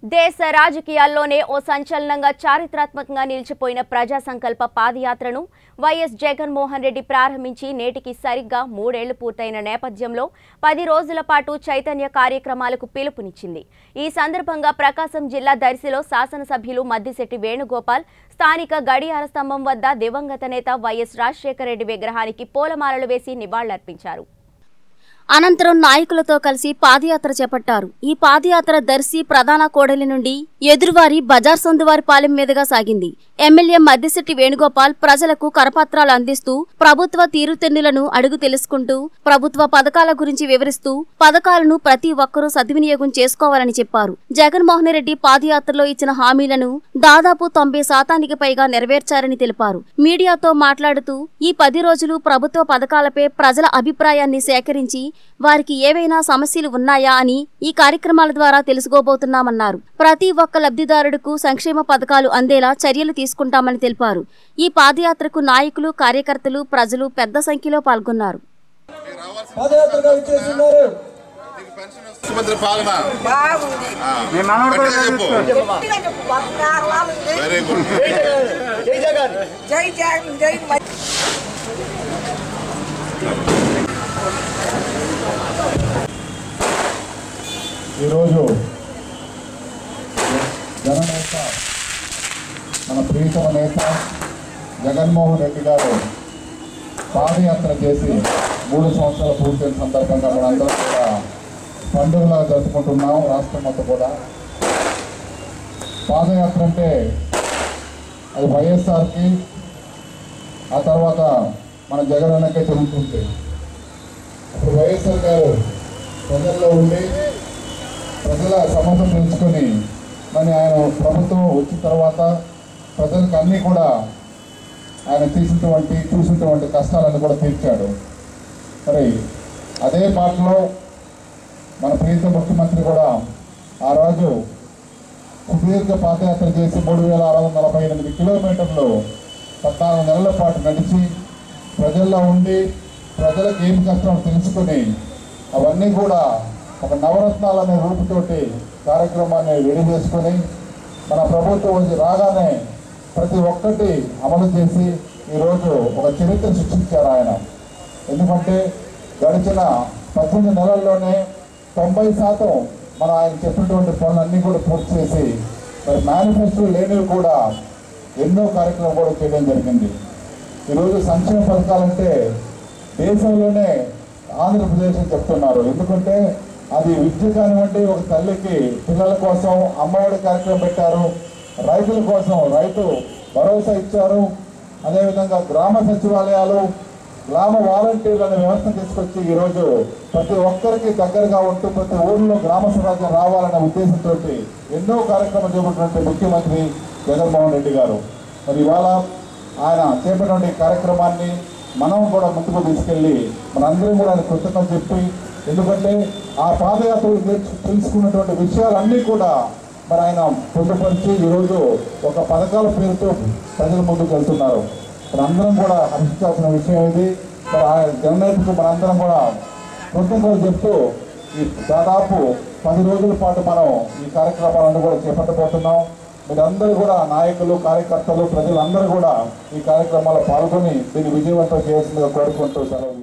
దేశ రాజకీయాల్లోనే ఓ సంచలనంగా చారిత్రాత్మకంగా నిలిచిపోయిన ప్రజా సంకల్ప పాదయాత్రను వైఎస్ జగన్మోహన్ రెడ్డి ప్రారంభించి నేటికి సరిగ్గా మూడేళ్లు పూర్తయిన నేపథ్యంలో పది రోజుల పాటు చైతన్య కార్యక్రమాలకు పిలుపునిచ్చింది ఈ సందర్భంగా ప్రకాశం జిల్లా దర్శిలో శాసనసభ్యులు మద్దిశెట్టి వేణుగోపాల్ స్థానిక గడియార స్తంభం వద్ద దివంగత నేత వైఎస్ రాజశేఖర రెడ్డి విగ్రహానికి పూలమాలలు వేసి నివాళులర్పించారు అనంతరం నాయకులతో కలిసి పాదయాత్ర చేపట్టారు ఈ పాదయాత్ర దర్శి ప్రధాన కోడలి నుండి ఎదురువారి బజార్ సందువారి పాలెం మీదుగా సాగింది ఎమ్మెల్యే మద్దిశెట్టి వేణుగోపాల్ ప్రజలకు కరపత్రాలు అందిస్తూ ప్రభుత్వ తీరుతెన్నులను అడుగు తెలుసుకుంటూ ప్రభుత్వ పథకాల గురించి వివరిస్తూ పథకాలను ప్రతి ఒక్కరూ సద్వినియోగం చేసుకోవాలని చెప్పారు జగన్మోహన్ రెడ్డి పాదయాత్రలో ఇచ్చిన హామీలను దాదాపు తొంభై శాతానికి పైగా నెరవేర్చారని తెలిపారు మీడియాతో మాట్లాడుతూ ఈ పది రోజులు ప్రభుత్వ పథకాలపై ప్రజల అభిప్రాయాన్ని సేకరించి వారికి ఏవైనా సమస్యలు ఉన్నాయా అని ఈ కార్యక్రమాల ద్వారా తెలుసుకోబోతున్నామన్నారు ప్రతి ఒక్క లబ్ధిదారుడుకు సంక్షేమ పథకాలు అందేలా చర్యలు తీసుకుంటామని తెలిపారు ఈ పాదయాత్రకు నాయకులు కార్యకర్తలు ప్రజలు పెద్ద సంఖ్యలో పాల్గొన్నారు పాదయాత్రగా ఇచ్చేస్తున్నారు ముఖ్యమంత్రి పాలన బాగుంది ఆ, గట్టిగా చెప్పు గట్టిగా చెప్పు. బంగారం ఉంది. వెరీ గుడ్ జై జగన్ జై జగన్ జై మ- ఈరోజు జననేత మన ప్రీతమ నేత జగన్మోహన్ రెడ్డి గారు పాదయాత్ర చేసి మూడు సంవత్సరాలు పూర్తయిన సందర్భంగా మనందరం కూడా పండుగలా జరుపుకుంటున్నాం రాష్ట్రం మొత్తం కూడా పాదయాత్ర అంటే అది వైఎస్ఆర్కి ఆ తర్వాత మన జగన్ అన్నకే చెందుతుంది అప్పుడు వైఎస్ఆర్ గారు ప్రజల్లో ఉండి ప్రజల సమస్యలు తెలుసుకొని మరి ఆయన ప్రభుత్వం వచ్చిన తర్వాత ప్రజలకు అన్నీ కూడా ఆయన తీసినటువంటి చూసినటువంటి కష్టాలను కూడా తీర్చాడు మరి అదే పాటలో మన ప్రీత ముఖ్యమంత్రి కూడా ఆ రోజు సుదీర్ఘ పాదయాత్ర చేసి మూడు వేల ఆరు వందల నలభై ఎనిమిది కిలోమీటర్లు పద్నాలుగు నెలల పాటు నడిచి ప్రజల్లో ఉండి ప్రజలకు ఏం కష్టం తెలుసుకొని అవన్నీ కూడా ఒక నవరత్నాలు అనే రూపుతోటి కార్యక్రమాన్ని రెడీ చేసుకొని మన ప్రభుత్వం వచ్చి రాగానే ప్రతి ఒక్కటి అమలు చేసి ఈరోజు ఒక చరిత్ర సృష్టించారు ఆయన ఎందుకంటే గడిచిన పద్దెనిమిది నెలల్లోనే తొంభై శాతం మన ఆయన చెప్పినటువంటి పనులన్నీ కూడా పూర్తి చేసి మరి మేనిఫెస్టో లేనివి కూడా ఎన్నో కార్యక్రమాలు కూడా చేయడం జరిగింది ఈరోజు సంక్షేమ పథకాలంటే దేశంలోనే ఆంధ్రప్రదేశ్ అని చెప్తున్నారు ఎందుకంటే అది విద్య కానివ్వండి ఒక తల్లికి పిల్లల కోసం అమ్మఒడి కార్యక్రమం పెట్టారు రైతుల కోసం రైతు భరోసా ఇచ్చారు అదేవిధంగా గ్రామ సచివాలయాలు గ్రామ వాలంటీర్లు అనే వ్యవస్థ తీసుకొచ్చి ఈరోజు ప్రతి ఒక్కరికి దగ్గరగా ఉంటూ ప్రతి ఊరిలో గ్రామ స్వరాజ్యం రావాలనే ఉద్దేశంతో ఎన్నో కార్యక్రమాలు చేపట్టినటువంటి ముఖ్యమంత్రి జగన్మోహన్ రెడ్డి గారు మరి ఇవాళ ఆయన చేపట్టిన ఈ కార్యక్రమాన్ని మనం కూడా ముందుకు తీసుకెళ్ళి మనందరం కూడా ఆయన కృతజ్ఞత చెప్పి ఎందుకంటే ఆ పాదయాత్రలు నేర్చు- తెలుసుకున్నటువంటి విషయాలన్నీ కూడా మరి ఆయన పొందుపరిచి ఈరోజు ఒక పథకాల పేరుతో ప్రజల ముందుకు వెళ్తున్నారు మరి అందరం కూడా హర్షించాల్సిన విషయం ఇది మరి ఆయన జననేతకు మనందరం కూడా కృతజ్ఞతలు చెప్తూ ఈ దాదాపు పది రోజుల పాటు మనం ఈ కార్యక్రమాలను కూడా చేపట్టబోతున్నాం మీరందరూ కూడా నాయకులు కార్యకర్తలు ప్రజలందరూ కూడా ఈ కార్యక్రమాల్లో పాల్గొని దీన్ని విజయవంతం చేయాల్సిందిగా కోరుకుంటూ సెలవు